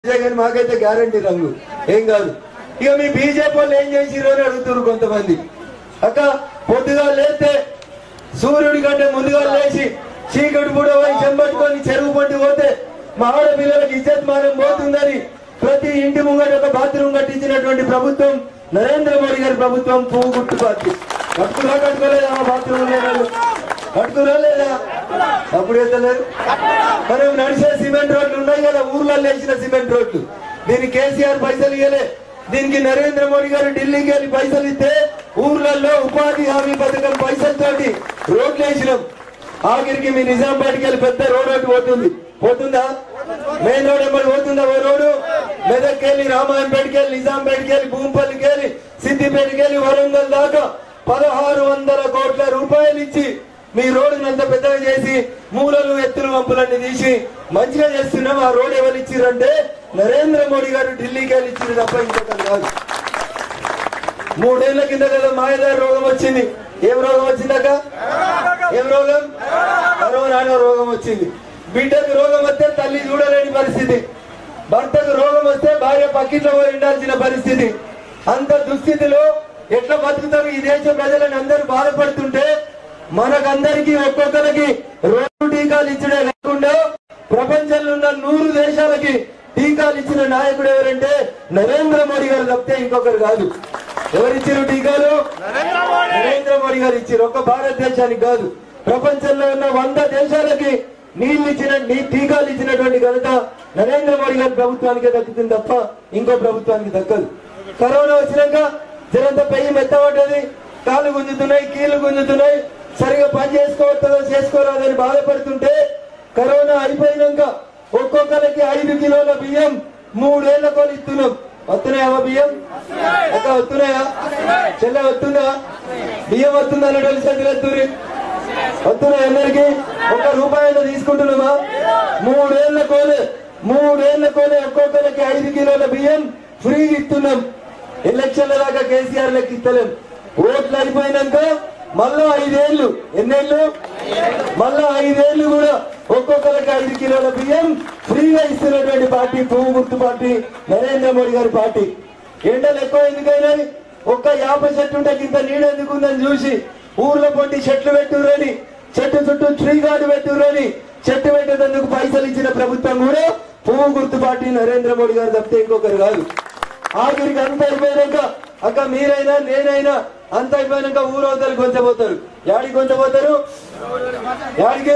కానీ మాకైతే గ్యారంటీ రంగు ఏం కాదు ఇక మీ బీజేపీ వాళ్ళు ఏం చేసిర్రు అని అడుగుతున్నారు కొంతమంది అక్క పొద్దుగా లేస్తే సూర్యుడి కంటే ముందుగా లేచి చీకటి కూడా పోయి చెంబట్టుకొని చెరువు పంటి పోతే మా ఆడపిల్లలకి ఇజ్జత్ మానం పోతుందని ప్రతి ఇంటి ముంగట ఒక బాత్రూమ్ కట్టించినటువంటి ప్రభుత్వం నరేంద్ర మోడీ గారి ప్రభుత్వం పువ్వు గుర్తు పార్టీ కట్టుకురా కట్టుకోలేదా ఆ బాత్రూమ్ లేదాలు కట్టుకురా లేదా అప్పుడు ఎత్తలేరు మనం నడిచే సిమెంట్ రోడ్లు ఉన్నాయి కదా ఊర్లలో వేసిన సిమెంట్ రోడ్లు దీనికి కేసీఆర్ పైసలు ఇవ్వలే దీనికి నరేంద్ర మోడీ గారు ఢిల్లీకి వెళ్ళి పైసలు ఇస్తే ఊర్లలో ఉపాధి హామీ పథకం పైసలతోటి రోడ్లు వేసినాం ఆఖరికి మీ నిజామాబాద్కి వెళ్ళి పెద్ద రోడ్ ఒకటి పోతుంది పోతుందా మెయిన్ రోడ్ ఎమ్మడి పోతుందా ఓ రోడ్డు మెదక్కి వెళ్ళి రామాయంపేటకి వెళ్ళి నిజాంపేటకి వెళ్ళి భూంపల్లికి వెళ్ళి సిద్దిపేటకి వెళ్ళి వరంగల్ దాకా పదహారు వందల కోట్ల రూపాయలు ఇచ్చి మీ రోడ్డును అంత పెద్దగా చేసి మూలలు ఎత్తులు వంపులన్నీ తీసి మంచిగా చేస్తున్నాం ఆ రోడ్ ఎవరు ఇచ్చిరంటే నరేంద్ర మోడీ గారు ఢిల్లీకి వెళ్ళి ఇచ్చింది తప్ప ఇంకొకరు కాదు మూడేళ్ల కింద కదా మాయదారి రోగం వచ్చింది ఏం రోగం వచ్చిందాక ఏం రోగం కరోనా అనే రోగం వచ్చింది బిడ్డకు రోగం వస్తే తల్లి చూడలేని పరిస్థితి భర్తకు రోగం వస్తే భార్య పక్కిట్లో పోయి ఉండాల్సిన పరిస్థితి అంత దుస్థితిలో ఎట్లా బతుకుతారు ఈ దేశ ప్రజలను అందరూ బాధపడుతుంటే మనకందరికి ఒక్కొక్కరికి రెండు టీకాలు ఇచ్చడే కాకుండా ప్రపంచంలో ఉన్న నూరు దేశాలకి టీకాలు ఇచ్చిన నాయకుడు ఎవరంటే నరేంద్ర మోడీ గారు తప్పితే ఇంకొకరు కాదు ఎవరిచ్చారు టీకాలు నరేంద్ర మోడీ గారు ఇచ్చారు ఒక్క భారతదేశానికి కాదు ప్రపంచంలో ఉన్న వంద దేశాలకి నీళ్లు ఇచ్చిన నీ టీకాలు ఇచ్చినటువంటి ఘనత నరేంద్ర మోడీ గారి ప్రభుత్వానికే దక్కుతుంది తప్ప ఇంకో ప్రభుత్వానికి దక్కదు కరోనా వచ్చినాక జనంత పెయ్యి మెత్తబడ్డది కాళ్ళు గుంజుతున్నాయి కీళ్లు గుంజుతున్నాయి సరిగా పని చేసుకోవద్దో చేసుకోరాదని బాధపడుతుంటే కరోనా అయిపోయినాక ఒక్కొక్కరికి ఐదు కిలోల బియ్యం మూడేళ్ల కొని ఇస్తున్నాం వస్తున్నాయా బియ్యం ఒక వస్తున్నాయా చెల్లె వస్తుందా బియ్యం వస్తుందా అన్నట్టు చేతులెత్తురి వస్తున్నాయి అందరికి ఒక రూపాయలు తీసుకుంటున్నామా మూడేళ్ల కోలే మూడేళ్ల కోలే ఒక్కొక్కరికి ఐదు కిలోల బియ్యం ఫ్రీ ఇస్తున్నాం ఎలక్షన్ల దాకా కేసీఆర్ లెక్క ఇస్తలేం ఓట్లు అయిపోయినాక మళ్ళా ఐదేళ్లు ఎన్నేళ్ళు మళ్ళా ఐదేళ్లు కూడా ఒక్కొక్కరికి ఐదు కిలోల బియ్యం ఫ్రీగా ఇస్తున్నటువంటి పార్టీ పువ్వు గుర్తు పార్టీ నరేంద్ర మోడీ గారి పార్టీ ఎండలు ఎక్కువ ఎందుకైనా ఒక్క యాప చెట్టు ఉంటే ఇంత నీడ ఎందుకుందని చూసి ఊర్లో పొంటి చెట్లు పెట్టురని చెట్టు చుట్టూ ట్రీ గార్డు పెట్టురని చెట్టు పెట్టేందుకు పైసలు ఇచ్చిన ప్రభుత్వం కూడా పువ్వు గుర్తు పార్టీ నరేంద్ర మోడీ గారు తప్పితే ఇంకొకరు కాదు ఆఖరికి అంత అయిపోయినాక అక్క మీరైనా నేనైనా అంత అయిపోయినాక ఊరవతలు కొంచెపోతారు యాడికి కొంచెపోతారు యాడికి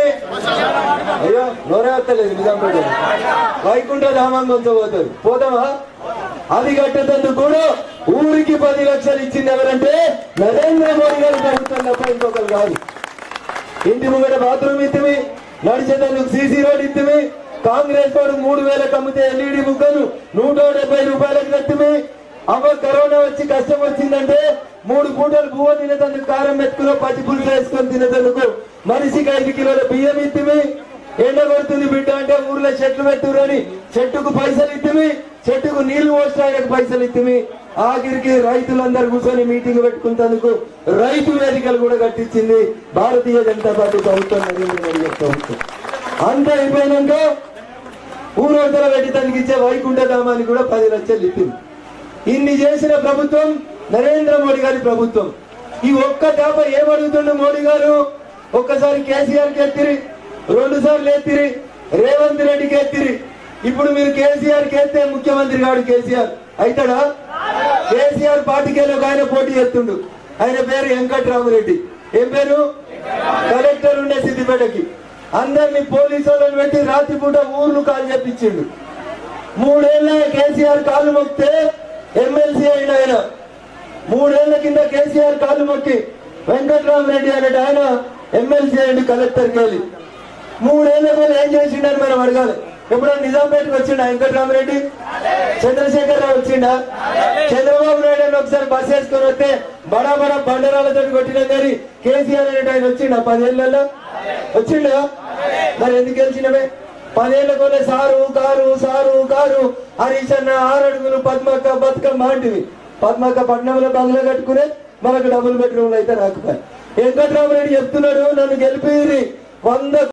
అయ్యో నోరే వస్తలేదు నిజాంపేట వైకుంఠ ధామం కొంచెపోతారు పోతామా అది కట్టేందుకు కూడా ఊరికి పది లక్షలు ఇచ్చింది ఎవరంటే నరేంద్ర మోడీ గారి ప్రభుత్వం తప్ప ఇంకొకరు కాదు ఇంటి ముంగట బాత్రూమ్ ఇత్తివి నడిచేందుకు సీసీ రోడ్ ఇత్తివి కాంగ్రెస్ వాడు మూడు వేలకు అమ్మితే ఎల్ఈడి బుగ్గను నూట డెబ్బై రూపాయలకు కట్టివి అవ్వ కరోనా వచ్చి కష్టం వచ్చిందంటే మూడు పూటలు బువ్వ తినేందుకు కారం మెత్తుకులో పచ్చి పులుసు వేసుకొని తినేందుకు మనిషికి ఐదు కిలోల బియ్యం ఇత్తివి ఎండ కొడుతుంది బిడ్డ అంటే ఊర్లో చెట్లు పెట్టురని చెట్టుకు పైసలు ఇత్తివి చెట్టుకు నీళ్లు పోసడానికి పైసలు ఇత్తివి ఆఖరికి రైతులందరూ కూర్చొని మీటింగ్ పెట్టుకున్నందుకు రైతు వేదికలు కూడా కట్టించింది భారతీయ జనతా పార్టీ ప్రభుత్వం నరేంద్ర మోడీ గారి ప్రభుత్వం అంతా అయిపోయినాక ఊరవతల పెట్టి తనకి ఇచ్చే వైకుంఠ ధామానికి కూడా పది లక్షలు ఇచ్చింది ఇన్ని చేసిన ప్రభుత్వం నరేంద్ర మోడీ గారి ప్రభుత్వం ఈ ఒక్క చేప ఏమడుగుతుండు మోడీ గారు ఒక్కసారి కేసీఆర్ కి ఎత్తిరి రెండు సార్లు ఎత్తిరి రేవంత్ రెడ్డికి ఎత్తిరి ఇప్పుడు మీరు కేసీఆర్ కి ఎత్తే ముఖ్యమంత్రి గారు కేసీఆర్ అవుతాడా కేసీఆర్ పార్టీకి వెళ్ళి ఒక ఆయన పోటీ చేస్తుండు ఆయన పేరు వెంకట్రామరెడ్డి ఏం పేరు కలెక్టర్ ఉండే సిద్దిపేటకి అందరిని పోలీసు వాళ్ళని పెట్టి రాత్రిపూట ఊర్లు కాల్ చెప్పించిండు మూడేళ్ల కేసీఆర్ కాళ్ళు మొక్కితే ఎమ్మెల్సీ అయిన ఆయన మూడేళ్ల కింద కేసీఆర్ కాళ్ళు మొక్కి వెంకట్రామరెడ్డి అనే ఆయన ఎమ్మెల్సీ అయ్యండి కలెక్టర్కి వెళ్ళి మూడేళ్ల కూడా ఏం చేసిండని మనం అడగాలి ఎప్పుడైనా నిజాంపేటకి వచ్చిండా వెంకట్రామరెడ్డి చంద్రశేఖర్ రావు వచ్చిండా చంద్రబాబు నాయుడు అని ఒకసారి బస్ వేసుకొని వస్తే బడా బడా బండరాలతో కొట్టిన కానీ కేసీఆర్ అనేట ఆయన వచ్చిండా పదేళ్లలో వచ్చిండా మరి ఎందుకు గెలిచినవే పదేళ్ల కొనే sir car sir car Harish అన్న ఆరడుగులు పద్మక్క బతుకమ్మ అంటివి పద్మక్క పట్నంలో బంగ్లా కట్టుకునే మనకు డబుల్ బెడ్రూమ్లు అయితే రాకపోయి వెంకట్రామరెడ్డి చెప్తున్నాడు నన్ను గెలిపి వంద